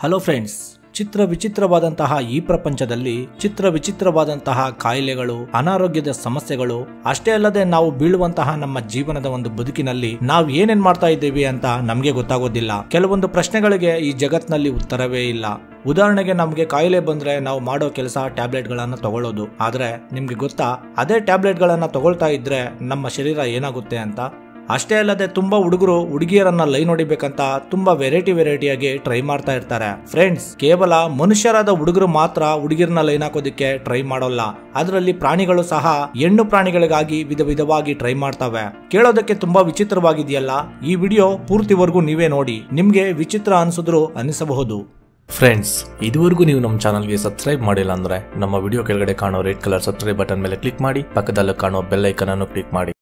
hello friends ಚಿತ್ರ ವಿಚಿತ್ರವಾದಂತಹ ಈ ಪ್ರಪಂಚದಲ್ಲಿ ಚಿತ್ರ ವಿಚಿತ್ರವಾದಂತಹ ಕಾಯಿಲೆಗಳು ಅನಾರೋಗ್ಯದ ಸಮಸ್ಯೆಗಳು ಅಷ್ಟೇ ಅಲ್ಲದೆ ನಾವು ಬೀಳುವಂತಹ ನಮ್ಮ ಜೀವನದ ಒಂದು ಬದುಕಿನಲ್ಲಿ ನಾವು ಏನೇನ್ ಮಾಡ್ತಾ ಇದ್ದೀವಿ ಅಂತ ನಮಗೆ ಗೊತ್ತಾಗೋದಿಲ್ಲ ಕೆಲವೊಂದು ಪ್ರಶ್ನೆಗಳಿಗೆ ಈ ಜಗತ್ನಲ್ಲಿ ಉತ್ತರವೇ ಇಲ್ಲ ಉದಾಹರಣೆಗೆ ನಮಗೆ ಕಾಯಿಲೆ ಬಂದ್ರೆ ನಾವು ಮಾಡೋ ಕೆಲಸ ಟ್ಯಾಬ್ಲೆಟ್ ಗಳನ್ನ ತಗೊಳ್ಳೋದು ಆದ್ರೆ ನಿಮ್ಗೆ ಗೊತ್ತಾ ಅದೇ ಟ್ಯಾಬ್ಲೆಟ್ ಗಳನ್ನ ತಗೊಳ್ತಾ ಇದ್ರೆ ನಮ್ಮ ಶರೀರ ಏನಾಗುತ್ತೆ ಅಂತ ಅಷ್ಟೇ ಅಲ್ಲದೆ ತುಂಬಾ ಹುಡುಗರು ಹುಡುಗಿಯರನ್ನ ಲೈನ್ ಹೊಡಿಬೇಕಂತ ತುಂಬಾ ವೆರೈಟಿ ವೆರೈಟಿಯಾಗಿ ಟ್ರೈ ಮಾಡ್ತಾ ಇರ್ತಾರೆ ಫ್ರೆಂಡ್ಸ್ ಕೇವಲ ಮನುಷ್ಯರಾದ ಹುಡುಗರು ಮಾತ್ರ ಹುಡುಗಿರನ್ನ ಲೈನ್ ಹಾಕೋದಿಕ್ಕೆ ಟ್ರೈ ಮಾಡೋಲ್ಲ ಅದರಲ್ಲಿ ಪ್ರಾಣಿಗಳು ಸಹ ಹೆಣ್ಣು ಪ್ರಾಣಿಗಳಿಗಾಗಿ ವಿಧ ವಿಧವಾಗಿ ಟ್ರೈ ಮಾಡ್ತವೆ ಕೇಳೋದಕ್ಕೆ ತುಂಬಾ ವಿಚಿತ್ರವಾಗಿದೆಯಲ್ಲ ಈ ವಿಡಿಯೋ ಪೂರ್ತಿವರೆಗೂ ನೀವೇ ನೋಡಿ ನಿಮ್ಗೆ ವಿಚಿತ್ರ ಅನ್ಸಿದ್ರು ಅನಿಸಬಹುದು ಫ್ರೆಂಡ್ಸ್ ಇದುವರೆಗೂ ನೀವು ನಮ್ಮ ಚಾನಲ್ಗೆ ಸಬ್ಸ್ಕ್ರೈಬ್ ಮಾಡಿಲ್ಲ ಅಂದ್ರೆ ನಮ್ಮ ವಿಡಿಯೋ ಕೆಳಗಡೆ ಕಾಣೋ ರೆಡ್ ಕಲರ್ ಸಬ್ಸ್ಕ್ರೈಬ್ ಬಟನ್ ಮೇಲೆ ಕ್ಲಿಕ್ ಮಾಡಿ ಪಕ್ಕದಲ್ಲಿ ಕಾಣೋ ಬೆಲ್ ಐಕನ್ ಅನ್ನು ಕ್ಲಿಕ್ ಮಾಡಿ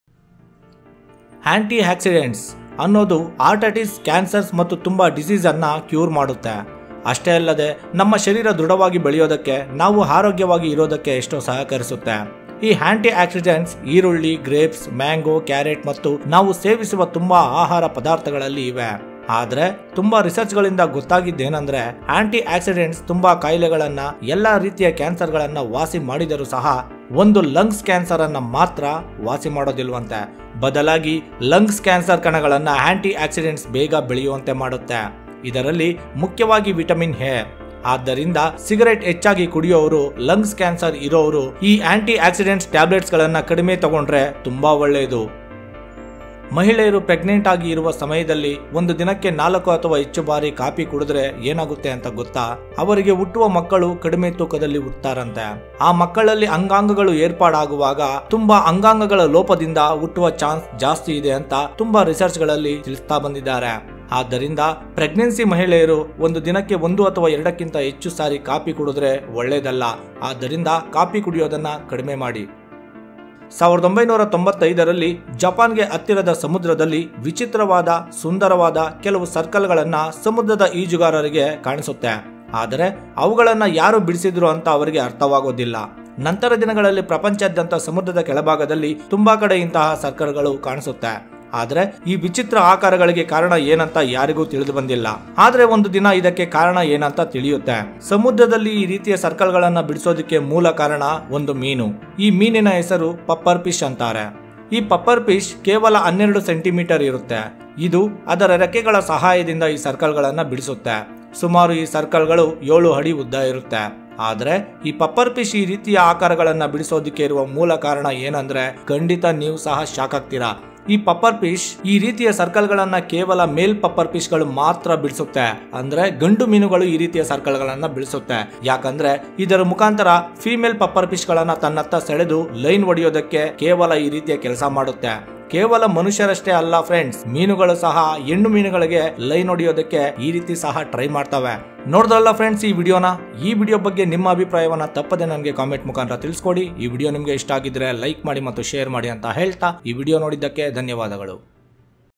ಆಂಟಿ ಆಕ್ಸಿಡೆಂಟ್ಸ್ ಅನ್ನೋದು ಆರ್ಟೈಟಿಸ್ ಕ್ಯಾನ್ಸರ್ಸ್ ಮತ್ತು ತುಂಬಾ ಡಿಸೀಸ್ ಅನ್ನ ಕ್ಯೂರ್ ಮಾಡುತ್ತೆ ಅಷ್ಟೇ ಅಲ್ಲದೆ ನಮ್ಮ ಶರೀರ ದೃಢವಾಗಿ ಬೆಳೆಯೋದಕ್ಕೆ ನಾವು ಆರೋಗ್ಯವಾಗಿ ಇರೋದಕ್ಕೆ ಎಷ್ಟೋ ಸಹಕರಿಸುತ್ತೆ ಈ ಆಂಟಿ ಆಕ್ಸಿಡೆಂಟ್ಸ್ ಈರುಳ್ಳಿ ಗ್ರೇಪ್ಸ್ ಮ್ಯಾಂಗೋ ಕ್ಯಾರೆಟ್ ಮತ್ತು ನಾವು ಸೇವಿಸುವ ತುಂಬಾ ಆಹಾರ ಪದಾರ್ಥಗಳಲ್ಲಿ ಇವೆ ಆದ್ರೆ ತುಂಬಾ ರಿಸರ್ಚ್ ಗಳಿಂದ ಗೊತ್ತಾಗಿದ್ದೇನೆಂದ್ರೆ ಆಂಟಿ ಆಕ್ಸಿಡೆಂಟ್ಸ್ ತುಂಬಾ ಕಾಯಿಲೆಗಳನ್ನ ಎಲ್ಲಾ ರೀತಿಯ ಕ್ಯಾನ್ಸರ್ ಗಳನ್ನ ವಾಸಿ ಮಾಡಿದರೂ ಸಹ ಒಂದು ಲಂಗ್ಸ್ ಕ್ಯಾನ್ಸರ್ ಅನ್ನ ಮಾತ್ರ ವಾಸಿ ಮಾಡೋದಿಲ್ವಂತೆ ಬದಲಾಗಿ ಲಂಗ್ಸ್ ಕ್ಯಾನ್ಸರ್ ಕಣಗಳನ್ನ ಆಂಟಿ ಆಕ್ಸಿಡೆಂಟ್ಸ್ ಬೇಗ ಬೆಳೆಯುವಂತೆ ಮಾಡುತ್ತೆ ಇದರಲ್ಲಿ ಮುಖ್ಯವಾಗಿ ವಿಟಮಿನ್ ಎ ಆದ್ದರಿಂದ ಸಿಗರೆಟ್ ಹೆಚ್ಚಾಗಿ ಕುಡಿಯೋರು ಲಂಗ್ಸ್ ಕ್ಯಾನ್ಸರ್ ಇರೋರು ಈ ಆಂಟಿ ಆಕ್ಸಿಡೆಂಟ್ಸ್ ಟ್ಯಾಬ್ಲೆಟ್ಸ್ ಗಳನ್ನ ಕಡಿಮೆ ತಗೊಂಡ್ರೆ ತುಂಬಾ ಒಳ್ಳೆಯದು ಮಹಿಳೆಯರು ಪ್ರೆಗ್ನೆಂಟ್ ಆಗಿ ಇರುವ ಸಮಯದಲ್ಲಿ ಒಂದು ದಿನಕ್ಕೆ ನಾಲ್ಕು ಅಥವಾ ಹೆಚ್ಚು ಬಾರಿ ಕಾಫಿ ಕುಡಿದ್ರೆ ಏನಾಗುತ್ತೆ ಅಂತ ಗೊತ್ತಾ ಅವರಿಗೆ ಹುಟ್ಟುವ ಮಕ್ಕಳು ಕಡಿಮೆ ತೂಕದಲ್ಲಿ ಹುಟ್ಟುತ್ತಾರಂತೆ ಆ ಮಕ್ಕಳಲ್ಲಿ ಅಂಗಾಂಗಗಳು ಏರ್ಪಾಡಾಗುವಾಗ ತುಂಬಾ ಅಂಗಾಂಗಗಳ ಲೋಪದಿಂದ ಹುಟ್ಟುವ ಚಾನ್ಸ್ ಜಾಸ್ತಿ ಇದೆ ಅಂತ ತುಂಬಾ ರಿಸರ್ಚ್ ಗಳಲ್ಲಿ ತಿಳಿಸ್ತಾ ಬಂದಿದ್ದಾರೆ ಆದ್ದರಿಂದ ಪ್ರೆಗ್ನೆನ್ಸಿ ಮಹಿಳೆಯರು ಒಂದು ದಿನಕ್ಕೆ ಒಂದು ಅಥವಾ ಎರಡಕ್ಕಿಂತ ಹೆಚ್ಚು ಸಾರಿ ಕಾಫಿ ಕುಡಿದ್ರೆ ಒಳ್ಳೆಯದಲ್ಲ ಆದ್ದರಿಂದ ಕಾಫಿ ಕುಡಿಯೋದನ್ನ ಕಡಿಮೆ ಮಾಡಿ ಸಾವಿರದ ಒಂಬೈನೂರ ತೊಂಬತ್ತೈದರಲ್ಲಿ ಜಪಾನ್ಗೆ ಹತ್ತಿರದ ಸಮುದ್ರದಲ್ಲಿ ವಿಚಿತ್ರವಾದ ಸುಂದರವಾದ ಕೆಲವು ಸರ್ಕಲ್ಗಳನ್ನ ಸಮುದ್ರದ ಈಜುಗಾರರಿಗೆ ಕಾಣಿಸುತ್ತೆ ಆದರೆ ಅವುಗಳನ್ನ ಯಾರು ಬಿಡಿಸಿದ್ರು ಅಂತ ಅವರಿಗೆ ಅರ್ಥವಾಗೋದಿಲ್ಲ ನಂತರ ದಿನಗಳಲ್ಲಿ ಪ್ರಪಂಚಾದ್ಯಂತ ಸಮುದ್ರದ ಕೆಳಭಾಗದಲ್ಲಿ ತುಂಬಾ ಕಡೆ ಇಂತಹ ಸರ್ಕಲ್ಗಳು ಕಾಣಿಸುತ್ತೆ ಆದ್ರೆ ಈ ವಿಚಿತ್ರ ಆಕಾರಗಳಿಗೆ ಕಾರಣ ಏನಂತ ಯಾರಿಗೂ ತಿಳಿದು ಬಂದಿಲ್ಲ ಆದ್ರೆ ಒಂದು ದಿನ ಇದಕ್ಕೆ ಕಾರಣ ಏನಂತ ತಿಳಿಯುತ್ತೆ ಸಮುದ್ರದಲ್ಲಿ ಈ ರೀತಿಯ ಸರ್ಕಲ್ಗಳನ್ನ ಬಿಡಿಸೋದಕ್ಕೆ ಮೂಲ ಕಾರಣ ಒಂದು ಮೀನು ಈ ಮೀನಿನ ಹೆಸರು ಪಪ್ಪರ್ ಫಿಶ್ ಅಂತಾರೆ ಈ ಪಪ್ಪರ್ ಫಿಶ್ ಕೇವಲ ಹನ್ನೆರಡು ಸೆಂಟಿಮೀಟರ್ ಇರುತ್ತೆ ಇದು ಅದರ ರೆಕ್ಕೆಗಳ ಸಹಾಯದಿಂದ ಈ ಸರ್ಕಲ್ಗಳನ್ನ ಬಿಡಿಸುತ್ತೆ ಸುಮಾರು ಈ ಸರ್ಕಲ್ಗಳು ಏಳು ಅಡಿ ಉದ್ದ ಇರುತ್ತೆ ಆದ್ರೆ ಈ ಪಪ್ಪರ್ ಫಿಶ್ ಈ ರೀತಿಯ ಆಕಾರಗಳನ್ನ ಬಿಡಿಸೋದಕ್ಕೆ ಇರುವ ಮೂಲ ಕಾರಣ ಏನಂದ್ರೆ ಖಂಡಿತ ನೀವು ಸಹ ಶಾಕ್ ಆಗ್ತೀರಾ ಈ ಪಪ್ಪರ್ ಫಿಶ್ ಈ ರೀತಿಯ ಸರ್ಕಲ್ ಗಳನ್ನ ಕೇವಲ ಮೇಲ್ ಪಪ್ಪರ್ ಫಿಶ್ ಗಳು ಮಾತ್ರ ಬಿಡಿಸುತ್ತೆ ಅಂದ್ರೆ ಗಂಡು ಮೀನುಗಳು ಈ ರೀತಿಯ ಸರ್ಕಲ್ ಗಳನ್ನ ಬಿಡಿಸುತ್ತೆ ಯಾಕಂದ್ರೆ ಇದರ ಮುಖಾಂತರ ಫಿಮೇಲ್ ಪಪ್ಪರ್ ಫಿಶ್ ಗಳನ್ನ ತನ್ನತ್ತ ಸೆಳೆದು ಲೈನ್ ಹೊಡೆಯೋದಕ್ಕೆ ಕೇವಲ ಈ ರೀತಿಯ ಕೆಲಸ ಮಾಡುತ್ತೆ ಕೇವಲ ಮನುಷ್ಯರಷ್ಟೇ ಅಲ್ಲ ಫ್ರೆಂಡ್ಸ್ ಮೀನುಗಳು ಸಹ ಹೆಣ್ಣು ಮೀನುಗಳಿಗೆ ಲೈನ್ ಹೊಡೆಯೋದಕ್ಕೆ ಈ ರೀತಿ ಸಹ ಟ್ರೈ ಮಾಡ್ತವೆ ನೋಡಿದ್ರಲ್ಲ ಫ್ರೆಂಡ್ಸ್ ಈ ವಿಡಿಯೋನ ಈ ವಿಡಿಯೋ ಬಗ್ಗೆ ನಿಮ್ಮ ಅಭಿಪ್ರಾಯವನ್ನ ತಪ್ಪದೆ ನನಗೆ ಕಾಮೆಂಟ್ ಮುಖಾಂತರ ತಿಳಿಸ್ಕೊಡಿ ಈ ವಿಡಿಯೋ ನಿಮಗೆ ಇಷ್ಟ ಆಗಿದ್ರೆ ಲೈಕ್ ಮಾಡಿ ಮತ್ತು ಶೇರ್ ಮಾಡಿ ಅಂತ ಹೇಳ್ತಾ ಈ ವಿಡಿಯೋ ನೋಡಿದ್ದಕ್ಕೆ ಧನ್ಯವಾದಗಳು